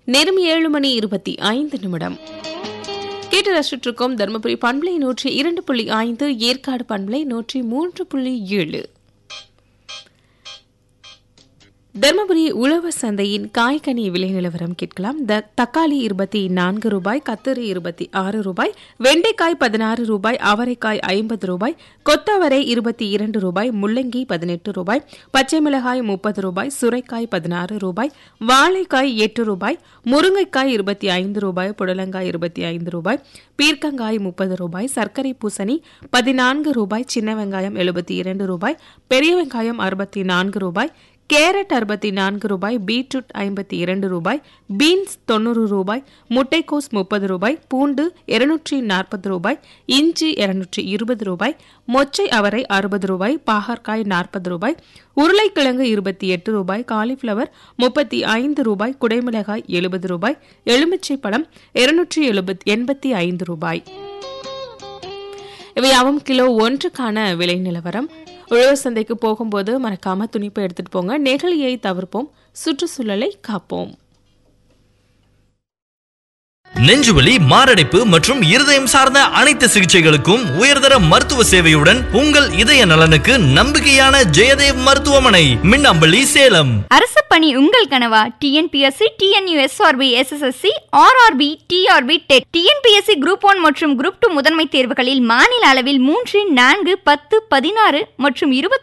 நேரம் ஏழு மணி இருபத்தி ஐந்து நிமிடம் கேட்டு ரசிச்சிருக்கோம் தருமபுரி பண்பலை நூற்றி இரண்டு புள்ளி ஐந்து ஏற்காடு பண்பலை நூற்றி மூன்று புள்ளி ஏழு தர்மபுரி உழவர் சந்தையின் காய்கனி விலை நிலவரம் கேட்கலாம் த தக்காளி இருபத்தி நான்கு ரூபாய் கத்தரி இருபத்தி ஆறு ரூபாய் வெண்டைக்காய் பதினாறு ரூபாய் அவரைக்காய் ஐம்பது ரூபாய் கொத்தவரை இருபத்தி இரண்டு ரூபாய் முள்ளங்கி பதினெட்டு ரூபாய் பச்சை மிளகாய் முப்பது ரூபாய் சுரைக்காய் பதினாறு ரூபாய் வாழைக்காய் எட்டு ரூபாய் முருங்கைக்காய் இருபத்தி ஐந்து ரூபாய் புடலங்காய் இருபத்தி ஐந்து ரூபாய் பீர்க்கங்காய் முப்பது ரூபாய் சர்க்கரை பூசணி பதினான்கு ரூபாய் சின்ன வெங்காயம் எழுபத்தி இரண்டு ரூபாய் பெரிய வெங்காயம் அறுபத்தி நான்கு ரூபாய் கேரட் அறுபத்தி நான்கு ரூபாய் பீட்ரூட் ஐம்பத்தி இரண்டு ரூபாய் பீன்ஸ் தொண்ணூறு ரூபாய் முட்டைக்கோஸ் முப்பது ரூபாய் பூண்டு இருநூற்றி நாற்பது ரூபாய் இஞ்சி இருநூற்றி இருபது ரூபாய் மொச்சை அவரை அறுபது ரூபாய் பாகற்காய் நாற்பது ரூபாய் உருளைக்கிழங்கு இருபத்தி எட்டு ரூபாய் காலிஃப்ளவர் முப்பத்தி ஐந்து ரூபாய் குடைமிளகாய் எழுபது ரூபாய் எலுமிச்சை பழம் இருநூற்றி எழுபத் எண்பத்தி ஐந்து ரூபாய் இவையாவும் கிலோ ஒன்றுக்கான விலை நிலவரம் உழவர் சந்தைக்கு போகும்போது மறக்காம துணிப்பை எடுத்துட்டு போங்க நெகிழியை தவிர்ப்போம் சுற்றுச்சூழலை காப்போம் நெஞ்சுவலி மாரடைப்பு மற்றும் இருதயம் சார்ந்த அனைத்து சிகிச்சைகளுக்கும் உயர்தர மருத்துவ சேவையுடன் உங்கள் இதய நலனுக்கு நம்பிக்கையான ஜெயதேவ் மருத்துவமனை மின்னம்பள்ளி சேலம் அரசு பணி உங்கள் கனவா TNPSC TNUSRB SSSC RRB TRB TET TNPSC group one மற்றும் குரூப் டூ முதன்மை தேர்வுகளில் மாநில அளவில் மூன்று நான்கு பத்து பதினாறு மற்றும் இருபத்தி